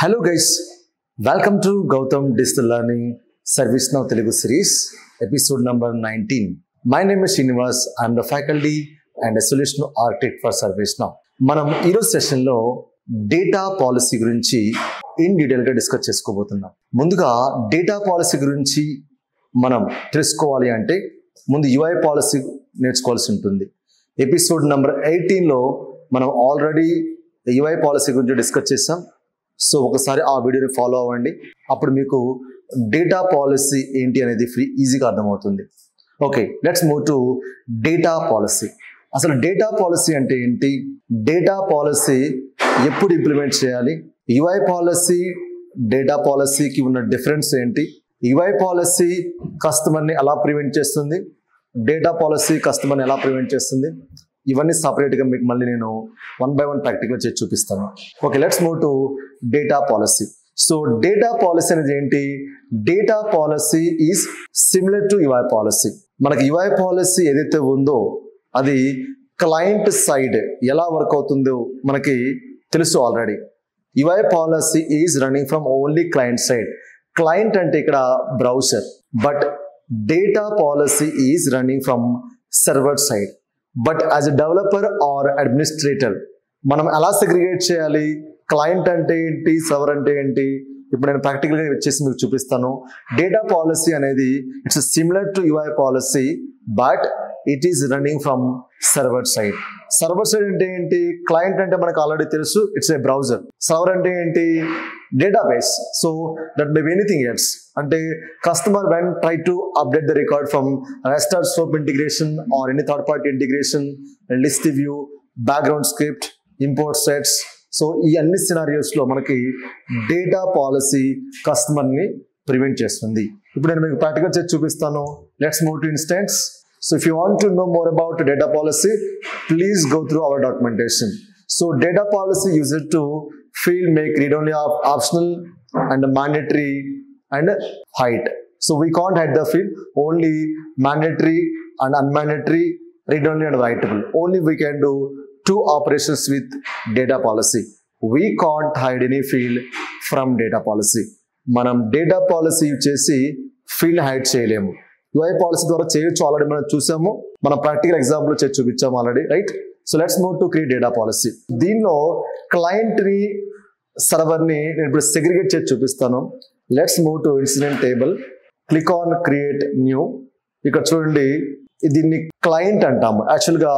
hello guys welcome to Gautam digital learning ServiceNow Telugu series episode number nineteen my name is Srinivas I'm the faculty and solution architect for ServiceNow మనం ఈరోజు సెషన్లో data policy గురించి in డీటెయిల్గా discuss చేసుకోబోతున్నాం ముందుగా data policy గురించి మనం తెలుసుకోవాలి అంటే ముందు యుఐ పాలసీ నేర్చుకోవాల్సి ఉంటుంది ఎపిసోడ్ నెంబర్ ఎయిటీన్లో మనం ఆల్రెడీ యుఐ పాలసీ గురించి డిస్కస్ చేసాం సో ఒకసారి ఆ వీడియోని ఫాలో అవ్వండి అప్పుడు మీకు డేటా పాలసీ ఏంటి అనేది ఫ్రీ ఈజీగా అర్థమవుతుంది okay let's move to data policy అసలు డేటా పాలసీ అంటే ఏంటి డేటా పాలసీ ఎప్పుడు ఇంప్లిమెంట్ చేయాలి యుఐ పాలసీ డేటా పాలసీకి ఉన్న డిఫరెన్స్ ఏంటి యుఐ పాలసీ కస్టమర్ని ఎలా ప్రివెంట్ చేస్తుంది డేటా పాలసీ కస్టమర్ని ఎలా ప్రివెంట్ చేస్తుంది ఇవన్నీ సపరేట్గా మీకు మళ్ళీ నేను వన్ బై వన్ ప్రాక్టికల్ చేసి చూపిస్తాను okay let's move to data policy so data policy అనేది ఏంటి data policy is similar to UI policy మనకి యుఐ పాలసీ ఏదైతే ఉందో అది క్లయింట్ సైడ్ ఎలా వర్క్ అవుతుందో మనకి తెలుసు already UI policy is running from only client side client అంటే ఇక్కడ browser but data policy is running from server side but as a developer or administrator మనం ఎలా సెగ్రిగేట్ చేయాలి క్లయింట్ అంటే ఏంటి సర్వర్ అంటే ఏంటి ఇప్పుడు నేను ప్రాక్టికల్గా వచ్చేసి మీకు చూపిస్తాను డేటా పాలసీ అనేది it's similar to UI policy but it is running from server side server side అంటే ఏంటి క్లయింట్ అంటే మనకు ఆల్రెడీ తెలుసు ఇట్స్ ఏ బ్రౌజర్ సర్వర్ అంటే ఏంటి database so that may anything else అంటే customer when try to update the record from REST or SOAP integration or any third party integration list view background script import sets so ఈ అన్ని సినారియోస్లో మనకి data policy కస్టమర్ని prevent చేస్తుంది ఇప్పుడు నేను మీకు practical చేసి చూపిస్తాను let's move to instance so if you want to know more about data policy please go through our documentation so data policy use it to field make read only op- optional and mandatory and hide so we can't hide the field only mandatory and unmandatory read only and writable only we can do two operations with data policy we can't hide any field from data policy మనం data policy use చేసి field hide చేయలేము UI policy ద్వారా చేయొచ్చు already మనం చూసాము మన practical example చేసి చూపించాము already right so let's move to create data policy దీనిలో క్లయింట్ని సర్వర్ని నేను ఇప్పుడు సెగ్రిగేట్ చేసి చూపిస్తాను let's move to incident table click on create new ఇక్కడ చూడండి దీన్ని క్లయింట్ అంటాము యాక్చువల్గా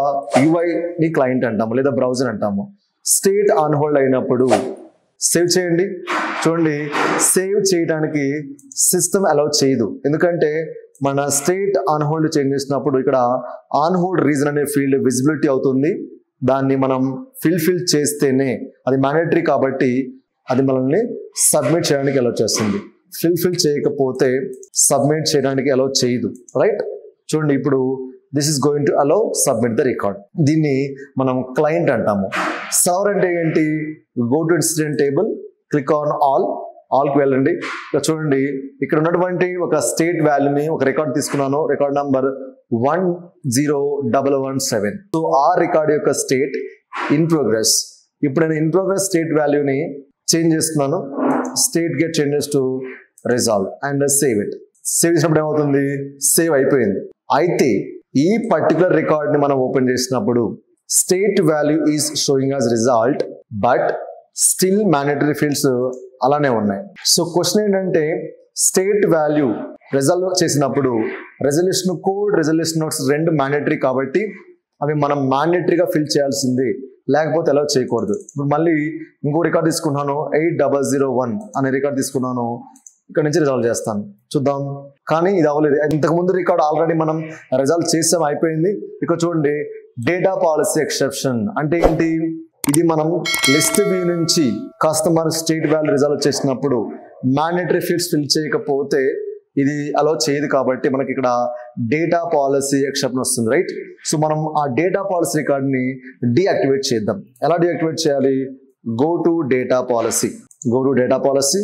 ని క్లయింట్ అంటాము లేదా బ్రౌజర్ అంటాము స్టేట్ ఆన్ హోల్డ్ అయినప్పుడు సేవ్ చేయండి చూడండి సేవ్ చేయడానికి సిస్టమ్ అలౌ చేయదు ఎందుకంటే మన స్టేట్ ఆన్ హోల్డ్ చేంజ్ చేసినప్పుడు ఇక్కడ ఆన్ హోల్డ్ రీజన్ అనే ఫీల్డ్ విజిబిలిటీ అవుతుంది దాన్ని మనం ఫిల్ ఫిల్ చేస్తేనే అది మ్యాండేటరీ కాబట్టి అది మనల్ని సబ్మిట్ చేయడానికి అలౌ చేస్తుంది ఫిల్ ఫిల్ చేయకపోతే సబ్మిట్ చేయడానికి అలౌ చేయదు రైట్ చూడండి ఇప్పుడు this is going to allow submit the record దీన్ని మనం క్లయింట్ అంటాము సర్వర్ అంటే ఏంటి go to incident table click on all ఆల్కి వెళ్ళండి ఇక్కడ చూడండి ఇక్కడ ఉన్నటువంటి ఒక స్టేట్ వాల్యూని ఒక రికార్డ్ తీసుకున్నాను record number one zero double one seven so ఆ రికార్డ్ యొక్క స్టేట్ ఇన్ ప్రోగ్రెస్ ఇప్పుడు నేను ఇన్ ప్రోగ్రెస్ స్టేట్ వాల్యూని చేంజ్ చేస్తున్నాను state get changes to resolve and save it save చేసినప్పుడు ఏమవుతుంది సేవ్ అయిపోయింది అయితే ఈ పర్టికులర్ రికార్డ్ని మనం ఓపెన్ చేసినప్పుడు state value is showing as result but still mandatory fields అలానే ఉన్నాయి సో క్వశ్చన్ ఏంటంటే స్టేట్ వాల్యూ రిజల్వ్ చేసినప్పుడు రెజల్యూషన్ కోడ్ రెజల్యూషన్ నోట్స్ రెండు మ్యాండేటరీ కాబట్టి అవి మనం మ్యాండేటరీగా ఫిల్ చేయాల్సింది లేకపోతే ఎలా చేయకూడదు ఇప్పుడు మళ్ళీ ఇంకో రికార్డ్ తీసుకున్నాను ఎయిట్ డబల్ జీరో వన్ అనే రికార్డ్ తీసుకున్నాను ఇక్కడ నుంచి రిజాల్వ్ చేస్తాను చూద్దాం కానీ ఇది అవ్వలేదు ఇంతకు ముందు రికార్డ్ ఆల్రెడీ మనం రిజాల్వ్ చేసాం అయిపోయింది ఇక్కడ చూడండి డేటా పాలసీ ఎక్సెప్షన్ అంటే ఏంటి ఇది మనం లిస్ట్ వ్యూ నుంచి కస్టమర్ స్టేట్ వాల్యూ రిజాల్వ్ చేసినప్పుడు మ్యాండేటరీ ఫీల్డ్స్ ఫిల్ చేయకపోతే ఇది అలో చేయదు కాబట్టి మనకి ఇక్కడ డేటా పాలసీ ఎక్సెప్షన్ వస్తుంది రైట్ సో మనం ఆ డేటా పాలసీ రికార్డ్ని డీయాక్టివేట్ చేద్దాం ఎలా డీయాక్టివేట్ చేయాలి go to data policy go to data policy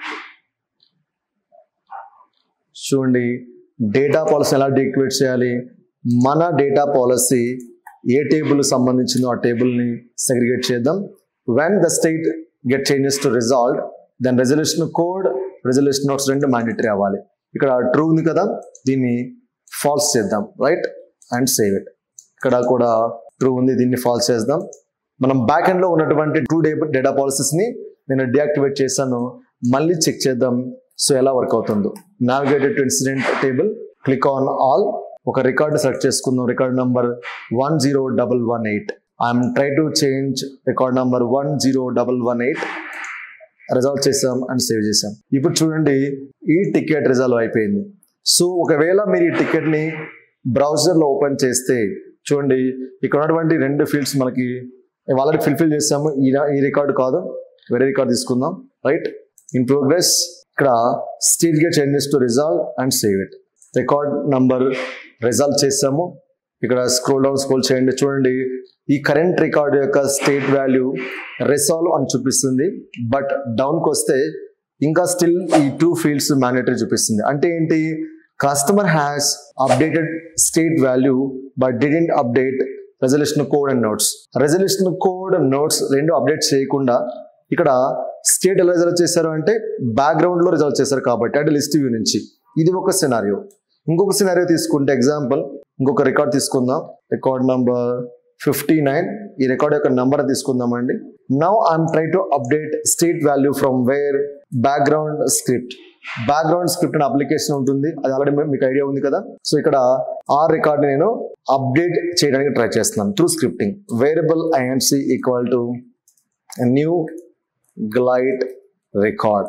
చూడండి డేటా పాలసీ ఎలా డీయాక్టివేట్ చేయాలి మన డేటా పాలసీ ఏ టేబుల్ సంబంధించిందో ఆ టేబుల్ని సెగ్రిగేట్ చేద్దాం when the state get changes to resolve then resolution code resolution notes రెండు మ్యాండేటరీ అవ్వాలి ఇక్కడ ట్రూ ఉంది కదా దీన్ని ఫాల్స్ చేద్దాం రైట్ అండ్ సేవ్ ఇట్ ఇక్కడ కూడా ట్రూ ఉంది దీన్ని ఫాల్స్ చేద్దాం మనం బ్యాక్ ఎండ్ లో ఉన్నటువంటి టూ డే డేటా పాలసీస్ ని నేను డియాక్టివేట్ చేశాను మళ్ళీ చెక్ చేద్దాం సో ఎలా వర్క్ అవుతుందో navigated to incident table click on all ఒక రికార్డ్ సెలెక్ట్ చేసుకుందాం record number one zero double one eight I'm try to change record number one zero double one eight resolve చేసాం and save చేసాం ఇప్పుడు చూడండి ఈ ticket resolve అయిపోయింది so ఒకవేళ మీరు ఈ టికెట్ ని బ్రౌజర్ లో ఓపెన్ చేస్తే చూడండి ఇక్కడ ఉన్నటువంటి రెండు ఫీల్డ్స్ మనకి ఆల్రెడీ ఫిల్ఫిల్ చేసాము ఈ ఈ రికార్డు కాదు వేరే రికార్డ్ తీసుకుందాం రైట్ ఇన్ ప్రోగ్రెస్ ఇక్కడ state get changes to resolve and save it record number resolve చేసాము ఇక్కడ స్క్రోల్ డౌన్ స్క్రోల్ చేయండి చూడండి ఈ కరెంట్ రికార్డ్ యొక్క స్టేట్ వాల్యూ రిసాల్వ్ అని చూపిస్తుంది బట్ డౌన్కి వస్తే ఇంకా స్టిల్ ఈ టూ ఫీల్డ్స్ మ్యాండేటరీ చూపిస్తుంది అంటే ఏంటి customer has updated state value but didn't update resolution code and notes resolution code notes రెండు అప్డేట్ చేయకుండా ఇక్కడ స్టేట్ ఎలా రిజల్ట్ చేశారు అంటే బ్యాక్గ్రౌండ్ లో రిజల్ట్ చేశారు కాబట్టి అంటే లిస్ట్ వ్యూ నుంచి ఇది ఒక సినారియో ఇంకొక సినారియో తీసుకుంటే ఎగ్జాంపుల్ ఇంకొక రికార్డ్ తీసుకుందాం రికార్డ్ నంబర్ ఫిఫ్టీ నైన్ ఈ రికార్డ్ యొక్క నంబర్ తీసుకుందామండి now I'm try to update state value from where background script background script అనే అప్లికేషన్ ఉంటుంది అది ఆల్రెడీ మీకు ఐడియా ఉంది కదా సో ఇక్కడ ఆ రికార్డ్ నేను అప్డేట్ చేయడానికి ట్రై చేస్తున్నాను through scripting variable INC equal to new glide record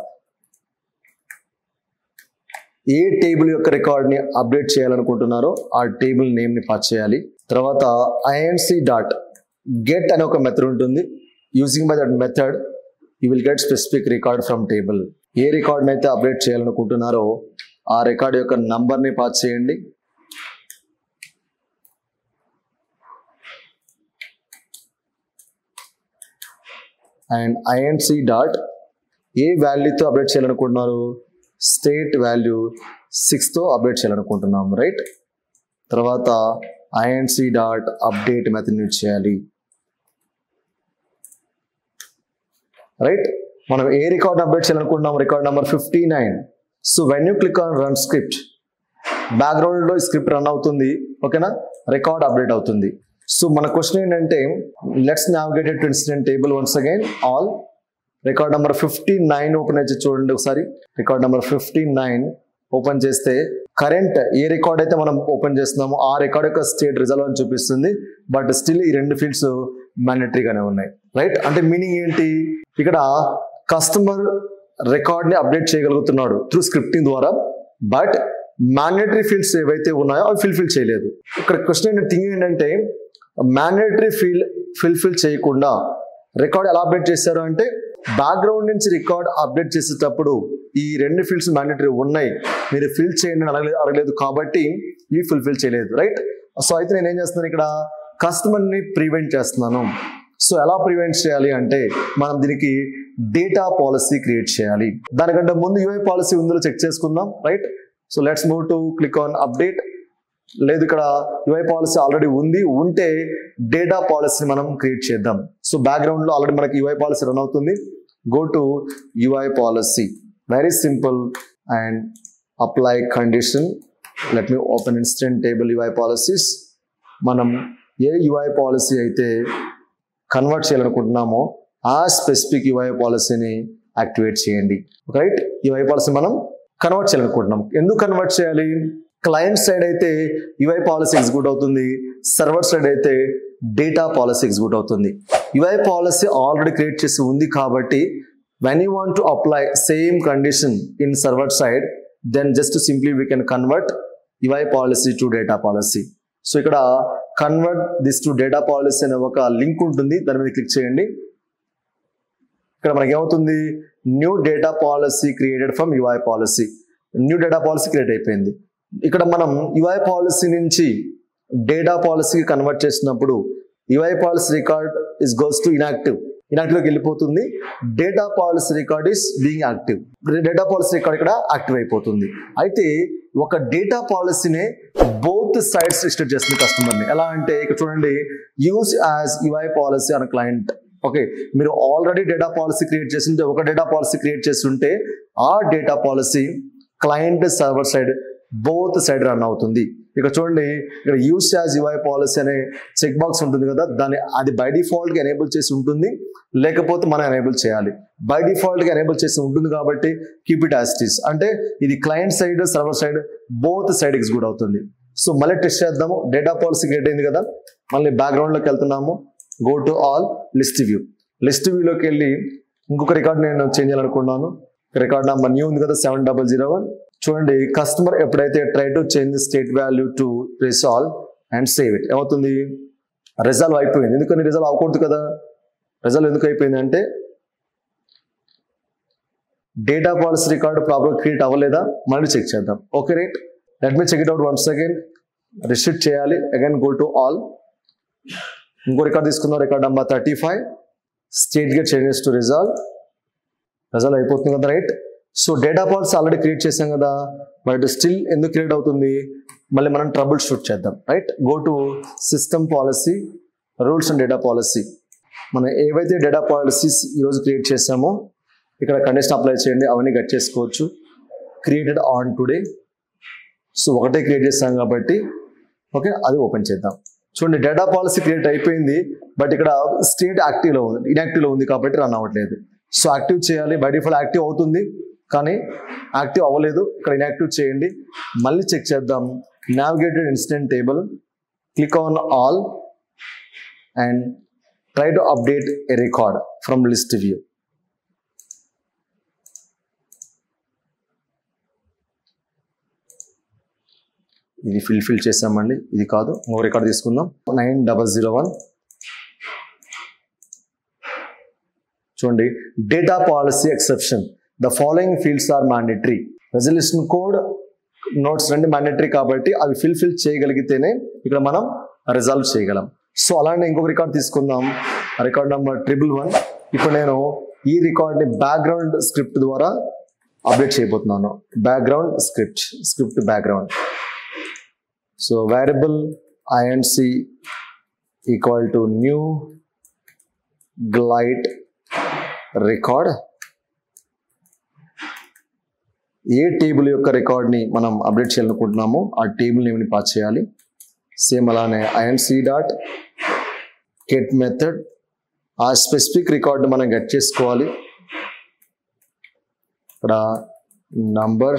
ఏ టేబుల్ యొక్క రికార్డ్ ని అప్డేట్ చేయాలనుకుంటున్నారో ఆ టేబుల్ నేమ్ ని పాస్ చేయాలి తర్వాత ఐఎన్సి డాట్ గెట్ అనే ఒక మెథడ్ ఉంటుంది using by that method you will get specific record from table ఏ రికార్డ్ అయితే అప్డేట్ చేయాలనుకుంటున్నారో ఆ రికార్డ్ యొక్క నంబర్ ని పాస్ చేయండి అండ్ ఐఎన్సి డాట్ ఏ వాల్యూతో అప్డేట్ చేయాలనుకుంటున్నారు స్టేట్ వాల్యూ సిక్స్తో అప్డేట్ చేయాలనుకుంటున్నాం రైట్ తర్వాత INC dot update method use చేయాలి రైట్ మనం ఏ రికార్డ్ అప్డేట్ చేయాలనుకుంటున్నాం record number fifty nine so when you click on run script బ్యాక్గ్రౌండ్లో స్క్రిప్ట్ రన్ అవుతుంది ఓకేనా రికార్డ్ అప్డేట్ అవుతుంది సో మన క్వశ్చన్ ఏంటంటే let's navigated to incident table once again all record number fifty nine open అయితే చూడండి ఒకసారి record number fifty nine open చేస్తే కరెంట్ ఏ రికార్డ్ అయితే మనం ఓపెన్ చేస్తున్నామో ఆ రికార్డ్ యొక్క స్టేట్ రిజల్వ్ అని చూపిస్తుంది బట్ స్టిల్ ఈ రెండు ఫీల్డ్స్ మ్యాండటరీగానే ఉన్నాయి రైట్ అంటే మీనింగ్ ఏంటి ఇక్కడ కస్టమర్ రికార్డ్ ని అప్డేట్ చేయగలుగుతున్నాడు త్రూ స్క్రిప్టింగ్ ద్వారా బట్ మ్యాండేటరీ ఫీల్డ్స్ ఏవైతే ఉన్నాయో అవి ఫిల్ఫిల్ చేయలేదు ఇక్కడ క్వశ్చన్ థింగ్ ఏంటంటే మ్యాండేటరీ ఫీల్డ్ ఫిల్ఫిల్ చేయకుండా రికార్డ్ ఎలా అప్డేట్ చేశారు అంటే బ్యాక్గ్రౌండ్ నుంచి రికార్డ్ అప్డేట్ చేసేటప్పుడు ఈ రెండు ఫీల్డ్స్ మ్యాండేటరీ ఉన్నాయి మీరు ఫిల్ చేయండి అని అడగలేదు అడగలేదు కాబట్టి ఇవి ఫుల్ఫిల్ చేయలేదు రైట్ సో అయితే నేను ఏం చేస్తున్నాను ఇక్కడ కస్టమర్ ని ప్రివెంట్ చేస్తున్నాను సో ఎలా ప్రివెంట్ చేయాలి అంటే మనం దీనికి డేటా పాలసీ క్రియేట్ చేయాలి దానికంటే ముందు యూఐ పాలసీ ఉందో చెక్ చేసుకుందాం right so let's move to click on update లేదు ఇక్కడ యుఐ పాలసీ ఆల్రెడీ ఉంది ఉంటే డేటా పాలసీ మనం క్రియేట్ చేద్దాం సో బ్యాక్గ్రౌండ్ లో ఆల్రెడీ మనకి యుఐ పాలసీ రన్ అవుతుంది go to UI policy very simple and apply condition let me open instant table UI policies మనం ఏ యుఐ పాలసీ అయితే కన్వర్ట్ చేయాలనుకుంటున్నామో ఆ స్పెసిఫిక్ యుఐ పాలసీని యాక్టివేట్ చేయండి రైట్ యుఐ పాలసీ మనం కన్వర్ట్ చేయాలనుకుంటున్నాం ఎందుకు కన్వర్ట్ చేయాలి క్లయింట్ సైడ్ అయితే యుఐ పాలసీ ఎగ్జిక్యూట్ అవుతుంది సర్వర్ సైడ్ అయితే డేటా పాలసీ ఎగ్జిక్యూట్ అవుతుంది యుఐ పాలసీ ఆల్రెడీ క్రియేట్ చేసి ఉంది కాబట్టి when you want to apply same condition in server side then just simply we can convert UI policy to data policy so ఇక్కడ convert this to data policy అనే ఒక link ఉంటుంది దాని మీద click చేయండి ఇక్కడ మనకి ఏమవుతుంది new data policy created from UI policy new data policy create అయిపోయింది ఇక్కడ మనం యుఐ పాలసీ నుంచి డేటా పాలసీకి కన్వర్ట్ చేసినప్పుడు UI policy record is goes to inactive ఇన్యాక్టివ్కి వెళ్ళిపోతుంది data policy record is being active data policy record ఇక్కడ active అయిపోతుంది అయితే ఒక డేటా పాలసీనే బోత్ సైడ్స్ రిస్ట్రిక్ట్ చేస్తుంది కస్టమర్ని ఎలా అంటే ఇక్కడ చూడండి యూజ్ యాజ్ యుఐ పాలసీ అనే క్లయింట్ ఓకే మీరు ఆల్రెడీ డేటా పాలసీ క్రియేట్ చేస్తుంటే ఒక డేటా పాలసీ క్రియేట్ చేస్తుంటే ఆ data policy client server side both side run అవుతుంది ఇక చూడండి ఇక్కడ యూస్ యాజ్ యుఐ పాలసీ అనే చెక్ బాక్స్ ఉంటుంది కదా దాన్ని అది బై డిఫాల్ట్గా ఎనేబుల్ చేసి ఉంటుంది లేకపోతే మనం ఎనేబుల్ చేయాలి బై డిఫాల్ట్గా ఎనేబుల్ చేసి ఉంటుంది కాబట్టి కీప్ ఇట్ యాస్టిస్ అంటే ఇది client side server side both side execute అవుతుంది సో మళ్ళీ టెస్ట్ చేద్దాము డేటా పాలసీ క్రియేట్ అయింది కదా మళ్ళీ బ్యాక్గ్రౌండ్లోకి వెళ్తున్నాము go to all list view list వ్యూలోకి వెళ్ళి ఇంకొక రికార్డ్ నేను చేంజ్ చేయాలనుకున్నాను రికార్డ్ నెంబర్ న్యూ ఉంది కదా సెవెన్ డబల్ జీరో వన్ చూడండి కస్టమర్ ఎప్పుడైతే try to change state value to resolve and save it ఏమవుతుంది రిజాల్వ్ అయిపోయింది ఎందుకని రిజాల్వ్ అవ్వకూడదు కదా రిజాల్వ్ ఎందుకు అయిపోయింది అంటే data policy record proper create అవ్వలేదా మళ్ళీ చెక్ చేద్దాం okay right let me check it out once again restrict చేయాలి అగైన్ గో టు ఆల్ ఇంకో రికార్డ్ తీసుకుందాం record number thirty five state get changes to resolve resolve అయిపోతుంది కదా right so data policy already create చేసాం కదా but still ఎందుకు create అవుతుంది మళ్ళీ మనం ట్రబుల్ షూట్ చేద్దాం right go to system policy rules and data policy మనం ఏవైతే డేటా పాలసీస్ ఈరోజు క్రియేట్ చేసామో ఇక్కడ కండిషన్ అప్లై చేయండి అవన్నీ కట్ చేసుకోవచ్చు క్రియేటెడ్ ఆన్ టుడే సో ఒకటే క్రియేట్ చేస్తాం కాబట్టి ఓకే అది ఓపెన్ చేద్దాం చూడండి డేటా పాలసీ క్రియేట్ అయిపోయింది బట్ ఇక్కడ స్టేట్ యాక్టివ్లో ఉంది ఇన్యాక్టివ్లో ఉంది కాబట్టి రన్ అవ్వట్లేదు సో యాక్టివ్ చేయాలి బై డిఫాల్ట్ యాక్టివ్ అవుతుంది కానీ యాక్టివ్ అవ్వలేదు ఇక్కడ ఇన్యాక్టివ్ చేయండి మళ్ళీ చెక్ చేద్దాం navigated incident table click on all and try to update a record from list view ఇది ఫిల్ ఫిల్ చేసామండి ఇది కాదు ఇంకో రికార్డ్ తీసుకుందాం నైన్ డబల్ జీరో వన్ చూడండి data policy exception the following fields are mandatory resolution code notes రెండు mandatory కాబట్టి అవి ఫిల్ ఫిల్ చేయగలిగితేనే ఇక్కడ మనం రిజాల్వ్ చేయగలం సో అలానే ఇంకొక రికార్డ్ తీసుకుందాం రికార్డ్ నెంబర్ ట్రిపుల్ వన్ ఇప్పుడు నేను ఈ రికార్డ్ని బ్యాక్గ్రౌండ్ స్క్రిప్ట్ ద్వారా అప్డేట్ చేయబోతున్నాను background script script background so variable INC equal to new glide record ఏ టేబుల్ యొక్క రికార్డ్ని మనం అప్డేట్ చేయాలనుకుంటున్నామో ఆ టేబుల్ నేమ్ని పాస్ చేయాలి సేమ్ అలానే ఐఎన్సి డాట్ గెట్ మెథడ్ ఆ స్పెసిఫిక్ రికార్డ్ మనం గెట్ చేసుకోవాలి ఇక్కడ నంబర్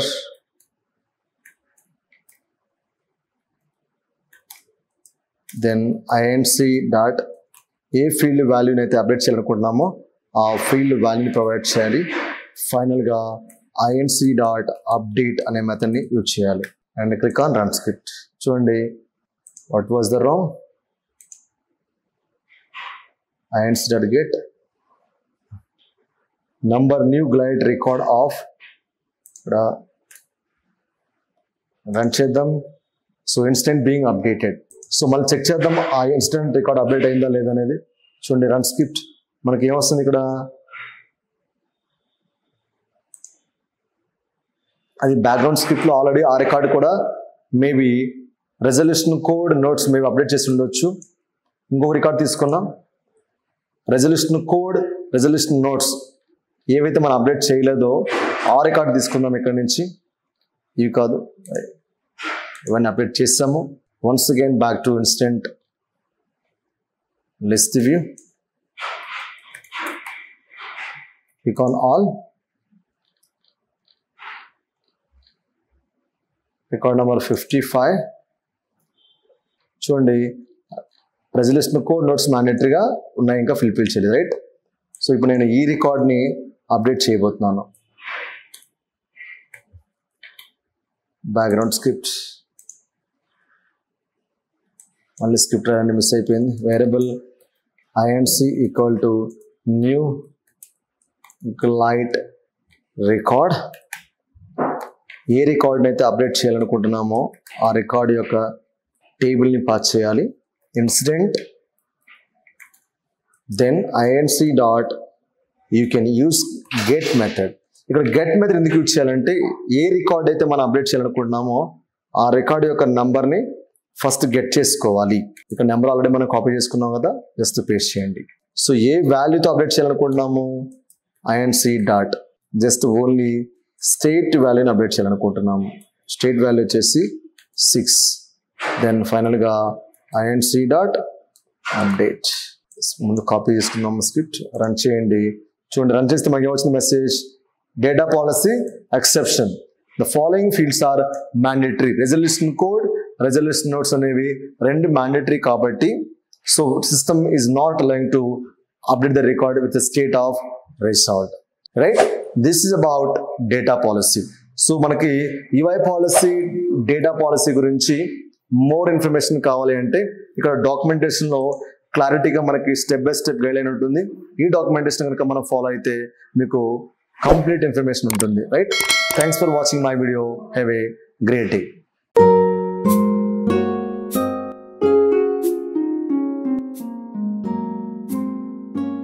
దెన్ ఐఎన్సి డాట్ ఏ ఫీల్డ్ వాల్యూని అయితే అప్డేట్ చేయాలనుకుంటున్నామో ఆ ఫీల్డ్ వాల్యూని ప్రొవైడ్ చేయాలి ఫైనల్గా ఐఎన్సి డాట్ అప్డేట్ అనే మెథడ్ని యూజ్ చేయాలి and click on run script చూడండి what was the wrong INC dot get number new glide record of ఇక్కడ రన్ చేద్దాం so instant being updated so మళ్ళీ చెక్ చేద్దాం ఆ ఇన్స్టెంట్ రికార్డ్ అప్డేట్ అయిందా లేదా అనేది చూడండి రన్ స్క్రిప్ట్ మనకి ఏమొస్తుంది ఇక్కడ అది బ్యాక్గ్రౌండ్ స్క్రిప్ట్లో ఆల్రెడీ ఆ రికార్డ్ కూడా maybe resolution code notes maybe update చేసి ఉండొచ్చు ఇంకొక రికార్డ్ తీసుకున్నాం రెజల్యూషన్ కోడ్ రెజల్యూషన్ నోట్స్ ఏవైతే మనం అప్డేట్ చేయలేదో ఆ రికార్డ్ తీసుకుందాం ఇక్కడ నుంచి ఇవి కాదు ఇవన్నీ అప్డేట్ చేస్తాము once again back to instant list view click on all record number fifty five చూడండి రెజల్యూషన్ కోడ్ నోట్స్ మ్యాండేటరీగా ఉన్నాయి ఇంకా ఫిల్ఫిల్ చేయలేదు రైట్ సో ఇప్పుడు నేను ఈ రికార్డ్ని అప్డేట్ చేయబోతున్నాను బ్యాక్గ్రౌండ్ స్క్రిప్ట్ మళ్ళీ స్క్రిప్ట్ అన్ని మిస్ అయిపోయింది variable INC equal to new glide record ఏ రికార్డ్ని అయితే అప్డేట్ చేయాలనుకుంటున్నామో ఆ రికార్డ్ యొక్క టేబుల్ని పాస్ చేయాలి incident then INC dot you can use get method ఇక్కడ గెట్ మెథడ్ ఎందుకు యూజ్ చేయాలంటే ఏ రికార్డ్ అయితే మనం అప్డేట్ చేయాలనుకుంటున్నామో ఆ రికార్డ్ యొక్క నంబర్ని ఫస్ట్ గెట్ చేసుకోవాలి ఇక్కడ నెంబర్ ఆల్రెడీ మనం కాపీ చేసుకున్నాం కదా జస్ట్ పేస్ట్ చేయండి సో ఏ వాల్యూతో అప్డేట్ చేయాలనుకుంటున్నాము INC dot just only state వాల్యూని అప్డేట్ చేయాలనుకుంటున్నాము స్టేట్ వాల్యూ వచ్చేసి సిక్స్ దెన్ ఫైనల్గా ఐఎన్సి డాట్ అప్డేట్ ముందు కాపీ చేసుకున్నాము స్క్రిప్ట్ రన్ చేయండి చూడండి రన్ చేస్తే మనకి ఏమొచ్చింది message data policy exception the following fields are mandatory resolution code resolution notes అనేవి రెండు మ్యాండేటరీ కాబట్టి so system is not allowing to update the record with state of రిసాల్ట్ right this is about data policy so మనకి UI policy data policy గురించి more information కావాలి అంటే ఇక్కడ documentation లో క్లారిటీగా మనకి step by step guideline ఉంటుంది ఈ డాక్యుమెంటేషన్ కనుక మనం ఫాలో అయితే మీకు కంప్లీట్ ఇన్ఫర్మేషన్ ఉంటుంది right thanks for watching my video have a great day